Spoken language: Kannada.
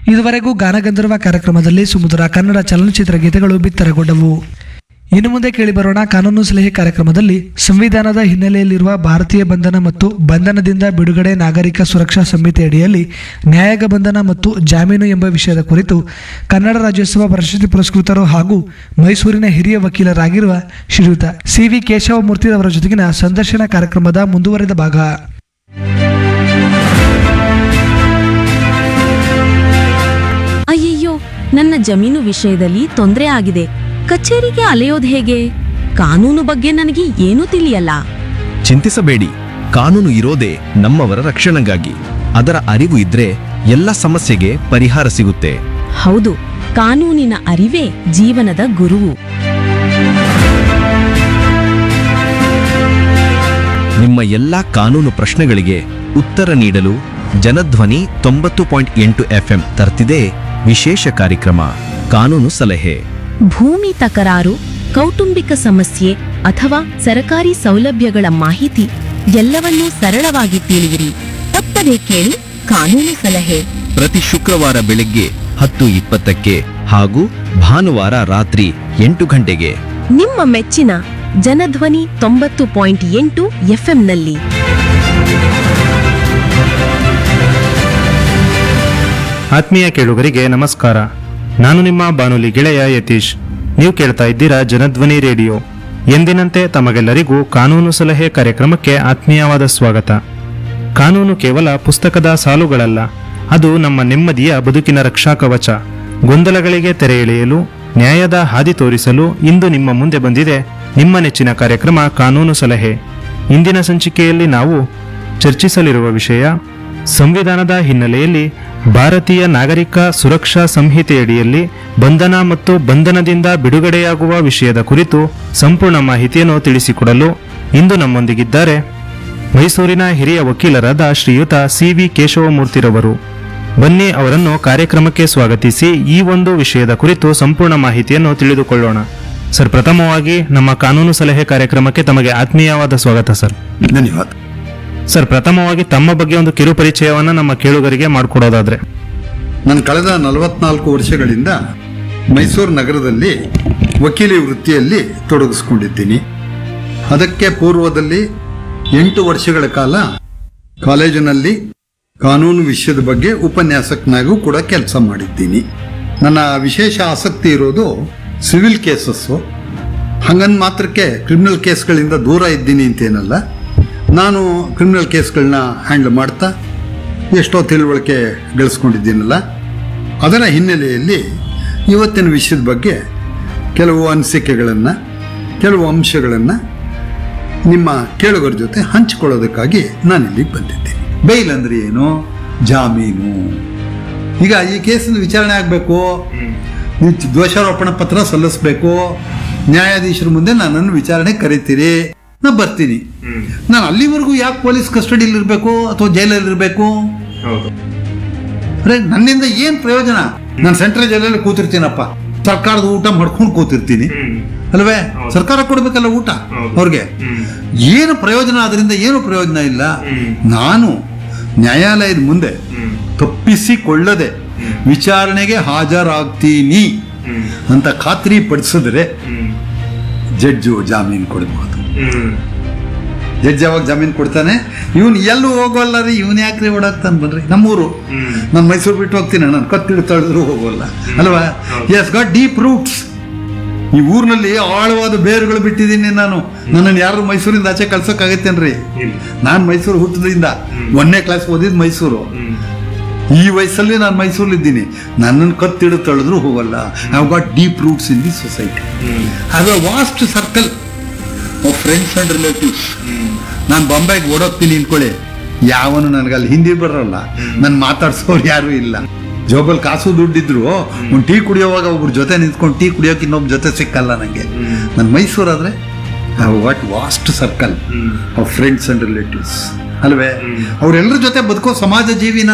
ಇದುವರೆಗೂ ಗಾನಗಂಧರ್ವ ಕಾರ್ಯಕ್ರಮದಲ್ಲಿ ಸುಮಧುರ ಕನ್ನಡ ಚಲನಚಿತ್ರ ಗೀತೆಗಳು ಬಿತ್ತರಗೊಂಡವು ಇನ್ನು ಮುಂದೆ ಕೇಳಿಬರೋಣ ಕಾನೂನು ಸಲಹೆ ಕಾರ್ಯಕ್ರಮದಲ್ಲಿ ಸಂವಿಧಾನದ ಹಿನ್ನೆಲೆಯಲ್ಲಿರುವ ಭಾರತೀಯ ಬಂಧನ ಮತ್ತು ಬಂಧನದಿಂದ ಬಿಡುಗಡೆ ನಾಗರಿಕ ಸುರಕ್ಷಾ ಸಮಿತಿ ಅಡಿಯಲ್ಲಿ ನ್ಯಾಯಾಂಗ ಬಂಧನ ಮತ್ತು ಜಾಮೀನು ಎಂಬ ವಿಷಯದ ಕುರಿತು ಕನ್ನಡ ರಾಜ್ಯೋತ್ಸವ ಪ್ರಶಸ್ತಿ ಪುರಸ್ಕೃತರು ಹಾಗೂ ಮೈಸೂರಿನ ಹಿರಿಯ ವಕೀಲರಾಗಿರುವ ಶ್ರೀಯುತ ಸಿ ವಿ ಕೇಶವಮೂರ್ತಿ ಅವರ ಜೊತೆಗಿನ ಸಂದರ್ಶನ ಕಾರ್ಯಕ್ರಮದ ಮುಂದುವರೆದ ಭಾಗ ಅಯ್ಯಯ್ಯೋ ನನ್ನ ಜಮೀನು ವಿಷಯದಲ್ಲಿ ತೊಂದರೆ ಆಗಿದೆ ಕಚೇರಿಗೆ ಅಲೆಯೋದು ಹೇಗೆ ಕಾನೂನು ಬಗ್ಗೆ ನನಗೆ ಏನೂ ತಿಳಿಯಲ್ಲ ಚಿಂತಿಸಬೇಡಿ ಕಾನೂನು ಇರೋದೇ ನಮ್ಮವರ ರಕ್ಷಣೆಗಾಗಿ ಅದರ ಅರಿವು ಇದ್ರೆ ಎಲ್ಲ ಸಮಸ್ಯೆಗೆ ಪರಿಹಾರ ಸಿಗುತ್ತೆ ಹೌದು ಕಾನೂನಿನ ಅರಿವೇ ಜೀವನದ ಗುರುವು ನಿಮ್ಮ ಎಲ್ಲಾ ಕಾನೂನು ಪ್ರಶ್ನೆಗಳಿಗೆ ಉತ್ತರ ನೀಡಲು ಜನಧ್ವನಿ ತೊಂಬತ್ತು ಪಾಯಿಂಟ್ ಎಂಟು ಎಫ್ಎಂ ತರ್ತಿದೆ ವಿಶೇಷ ಕಾರ್ಯಕ್ರಮ ಕಾನೂನು ಸಲಹೆ ಭೂಮಿ ತಕರಾರು ಕೌಟುಂಬಿಕ ಸಮಸ್ಯೆ ಅಥವಾ ಸರಕಾರಿ ಸೌಲಭ್ಯಗಳ ಮಾಹಿತಿ ಎಲ್ಲವನ್ನೂ ಸರಳವಾಗಿ ತಿಳಿಯಿರಿ ತಪ್ಪದೇ ಕೇಳಿ ಕಾನೂನು ಸಲಹೆ ಪ್ರತಿ ಶುಕ್ರವಾರ ಬೆಳಗ್ಗೆ ಹತ್ತು ಇಪ್ಪತ್ತಕ್ಕೆ ಹಾಗೂ ಭಾನುವಾರ ರಾತ್ರಿ ಎಂಟು ಗಂಟೆಗೆ ನಿಮ್ಮ ಮೆಚ್ಚಿನ ಜನಧ್ವನಿ ತೊಂಬತ್ತು ಪಾಯಿಂಟ್ ಎಂಟು ಎಫ್ಎಂನಲ್ಲಿ ಆತ್ಮೀಯ ಕೇಳುಗರಿಗೆ ನಮಸ್ಕಾರ ನಾನು ನಿಮ್ಮ ಬಾನುಲಿ ಗೆಳೆಯ ಯತೀಶ್ ನೀವು ಕೇಳ್ತಾ ಇದ್ದೀರಾ ಜನಧ್ವನಿ ರೇಡಿಯೋ ಎಂದಿನಂತೆ ತಮಗೆಲ್ಲರಿಗೂ ಕಾನೂನು ಸಲಹೆ ಕಾರ್ಯಕ್ರಮಕ್ಕೆ ಆತ್ಮೀಯವಾದ ಸ್ವಾಗತ ಕಾನೂನು ಕೇವಲ ಪುಸ್ತಕದ ಸಾಲುಗಳಲ್ಲ ಅದು ನಮ್ಮ ನೆಮ್ಮದಿಯ ಬದುಕಿನ ರಕ್ಷಾ ಕವಚ ಗೊಂದಲಗಳಿಗೆ ತೆರೆ ಎಳೆಯಲು ನ್ಯಾಯದ ಹಾದಿ ತೋರಿಸಲು ಇಂದು ನಿಮ್ಮ ಮುಂದೆ ಬಂದಿದೆ ನಿಮ್ಮ ನೆಚ್ಚಿನ ಕಾರ್ಯಕ್ರಮ ಕಾನೂನು ಸಲಹೆ ಇಂದಿನ ಸಂಚಿಕೆಯಲ್ಲಿ ನಾವು ಚರ್ಚಿಸಲಿರುವ ವಿಷಯ ಸಂವಿಧಾನದ ಹಿನ್ನೆಲೆಯಲ್ಲಿ ಭಾರತೀಯ ನಾಗರಿಕ ಸುರಕ್ಷಾ ಸಂಹಿತೆಯಡಿಯಲ್ಲಿ ಬಂಧನ ಮತ್ತು ಬಂಧನದಿಂದ ಬಿಡುಗಡೆಯಾಗುವ ವಿಷಯದ ಕುರಿತು ಸಂಪೂರ್ಣ ಮಾಹಿತಿಯನ್ನು ತಿಳಿಸಿಕೊಡಲು ಇಂದು ನಮ್ಮೊಂದಿಗಿದ್ದಾರೆ ಮೈಸೂರಿನ ಹಿರಿಯ ವಕೀಲರಾದ ಶ್ರೀಯುತ ಸಿ ವಿ ಕೇಶವಮೂರ್ತಿರವರು ಬನ್ನಿ ಅವರನ್ನು ಕಾರ್ಯಕ್ರಮಕ್ಕೆ ಸ್ವಾಗತಿಸಿ ಈ ಒಂದು ವಿಷಯದ ಕುರಿತು ಸಂಪೂರ್ಣ ಮಾಹಿತಿಯನ್ನು ತಿಳಿದುಕೊಳ್ಳೋಣ ಸರ್ ಪ್ರಥಮವಾಗಿ ನಮ್ಮ ಕಾನೂನು ಸಲಹೆ ಕಾರ್ಯಕ್ರಮಕ್ಕೆ ತಮಗೆ ಆತ್ಮೀಯವಾದ ಸ್ವಾಗತ ಸರ್ ಧನ್ಯವಾದ ಸರ್ ಪ್ರಥಮವಾಗಿ ತಮ್ಮ ಬಗ್ಗೆ ಒಂದು ಕಿರು ಪರಿಚಯವನ್ನ ನಮ್ಮ ಕೇಳುಗರಿಗೆ ಮಾಡಿಕೊಡೋದಾದ್ರೆ ನಾನು ಕಳೆದ ನಲವತ್ನಾಲ್ಕು ವರ್ಷಗಳಿಂದ ಮೈಸೂರು ನಗರದಲ್ಲಿ ವಕೀಲಿ ವೃತ್ತಿಯಲ್ಲಿ ತೊಡಗಿಸ್ಕೊಂಡಿದ್ದೀನಿ ಅದಕ್ಕೆ ಪೂರ್ವದಲ್ಲಿ ಎಂಟು ವರ್ಷಗಳ ಕಾಲ ಕಾಲೇಜಿನಲ್ಲಿ ಕಾನೂನು ವಿಷಯದ ಬಗ್ಗೆ ಉಪನ್ಯಾಸಕನಾಗೂ ಕೂಡ ಕೆಲಸ ಮಾಡಿದ್ದೀನಿ ನನ್ನ ವಿಶೇಷ ಆಸಕ್ತಿ ಇರೋದು ಸಿವಿಲ್ ಕೇಸಸ್ಸು ಹಂಗನ್ ಮಾತ್ರಕ್ಕೆ ಕ್ರಿಮಿನಲ್ ಕೇಸ್ಗಳಿಂದ ದೂರ ಇದ್ದೀನಿ ಅಂತೇನಲ್ಲ ನಾನು ಕ್ರಿಮಿನಲ್ ಕೇಸ್ಗಳನ್ನ ಹ್ಯಾಂಡಲ್ ಮಾಡ್ತಾ ಎಷ್ಟೋ ತಿಳುವಳಿಕೆ ಗಳಿಸ್ಕೊಂಡಿದ್ದೀನಲ್ಲ ಅದರ ಹಿನ್ನೆಲೆಯಲ್ಲಿ ಇವತ್ತಿನ ವಿಷಯದ ಬಗ್ಗೆ ಕೆಲವು ಅನಿಸಿಕೆಗಳನ್ನು ಕೆಲವು ಅಂಶಗಳನ್ನು ನಿಮ್ಮ ಕೇಳುಗರ ಜೊತೆ ಹಂಚಿಕೊಳ್ಳೋದಕ್ಕಾಗಿ ನಾನು ಇಲ್ಲಿಗೆ ಬಂದಿದ್ದೇನೆ ಬೈಲ್ ಅಂದ್ರೆ ಏನು ಜಾಮೀನು ಈಗ ಈ ಕೇಸಿನ ವಿಚಾರಣೆ ಆಗಬೇಕು ದೋಷಾರೋಪಣ ಪತ್ರ ಸಲ್ಲಿಸಬೇಕು ನ್ಯಾಯಾಧೀಶರ ಮುಂದೆ ನನ್ನನ್ನು ವಿಚಾರಣೆ ಕರಿತೀರಿ ನಾ ಬರ್ತೀನಿ ನಾನು ಅಲ್ಲಿವರೆಗೂ ಯಾಕೆ ಪೊಲೀಸ್ ಕಸ್ಟಡಿಯಲ್ಲಿ ಇರಬೇಕು ಅಥವಾ ಜೈಲಲ್ಲಿ ಇರಬೇಕು ಅರೆ ನನ್ನಿಂದ ಏನ್ ಪ್ರಯೋಜನ ನಾನು ಸೆಂಟ್ರಲ್ ಜೈಲಲ್ಲಿ ಕೂತಿರ್ತೀನಪ್ಪ ಸರ್ಕಾರದ ಊಟ ಮಾಡ್ಕೊಂಡು ಕೂತಿರ್ತೀನಿ ಅಲ್ವೇ ಸರ್ಕಾರ ಕೊಡ್ಬೇಕಲ್ಲ ಊಟ ಅವ್ರಿಗೆ ಏನು ಪ್ರಯೋಜನ ಅದರಿಂದ ಏನು ಪ್ರಯೋಜನ ಇಲ್ಲ ನಾನು ನ್ಯಾಯಾಲಯದ ಮುಂದೆ ತಪ್ಪಿಸಿಕೊಳ್ಳದೆ ವಿಚಾರಣೆಗೆ ಹಾಜರಾಗ್ತೀನಿ ಅಂತ ಖಾತ್ರಿ ಪಡಿಸಿದ್ರೆ ಜಡ್ಜು ಜಾಮೀನು ಕೊಡಬಹುದು ಜಡ್ಜ್ ಯಾವಾಗ ಜಾಮೀನು ಕೊಡ್ತಾನೆ ಇವನು ಎಲ್ಲೂ ಹೋಗೋಲ್ಲ ರೀ ಇವನ್ ಯಾಕ್ರಿ ಓಡಾಕ್ತಾನೆ ಬನ್ರಿ ನಮ್ಮೂರು ನಾನು ಮೈಸೂರು ಬಿಟ್ಟು ಹೋಗ್ತೀನಿ ನಾನು ಕತ್ತಿಡು ತಳೆದ್ರು ಹೋಗೋಲ್ಲ ಅಲ್ವಾ ಎಸ್ ಗಾಟ್ ಡೀಪ್ ರೂಟ್ಸ್ ಈ ಊರಿನಲ್ಲಿ ಆಳವಾದ ಬೇರುಗಳು ಬಿಟ್ಟಿದ್ದೀನಿ ನಾನು ನನ್ನನ್ನು ಯಾರು ಮೈಸೂರಿಂದ ಆಚೆ ಕಳ್ಸೋಕ್ಕಾಗತ್ತೇನ್ರಿ ನಾನು ಮೈಸೂರು ಹುಟ್ಟದಿಂದ ಒಂದನೇ ಕ್ಲಾಸ್ ಓದಿದ್ ಮೈಸೂರು ಈ ವಯಸ್ಸಲ್ಲಿ ನಾನು ಮೈಸೂರಲ್ಲಿದ್ದೀನಿ ನನ್ನನ್ನು ಕತ್ತಿಡು ತಳೆದ್ರು ಹೋಗಲ್ಲ I got deep roots in the society have a vast circle of friends and relatives ನಾನು ಬಾಂಬೆಗೆ ಓಡೋಗ್ತೀನಿ ಅನ್ಕೊಳ್ಳಿ ಯಾವನು ನನಗೆ ಅಲ್ಲಿ ಹಿಂದಿ ಬರಲ್ಲ ನಾನು ಮಾತಾಡ್ಸೋರು ಯಾರು ಇಲ್ಲ ಜೋಬಲ್ ಕಾಸು ದುಡ್ಡಿದ್ರು ಒಂದು ಟೀ ಕುಡಿಯೋವಾಗ ಒಬ್ರ ಜೊತೆ ನಿಂತ್ಕೊಂಡು ಟೀ ಕುಡಿಯೋಕೆ ಇನ್ನೊಬ್ಬ ಜೊತೆ ಸಿಕ್ಕಲ್ಲ ನನಗೆ ನನ್ನ ಮೈಸೂರಾದ್ರೆ what vast circle of friends and relatives ಅಲ್ವೇ ಅವರೆಲ್ಲರ ಜೊತೆ ಬದುಕೋ ಸಮಾಜ ಜೀವಿ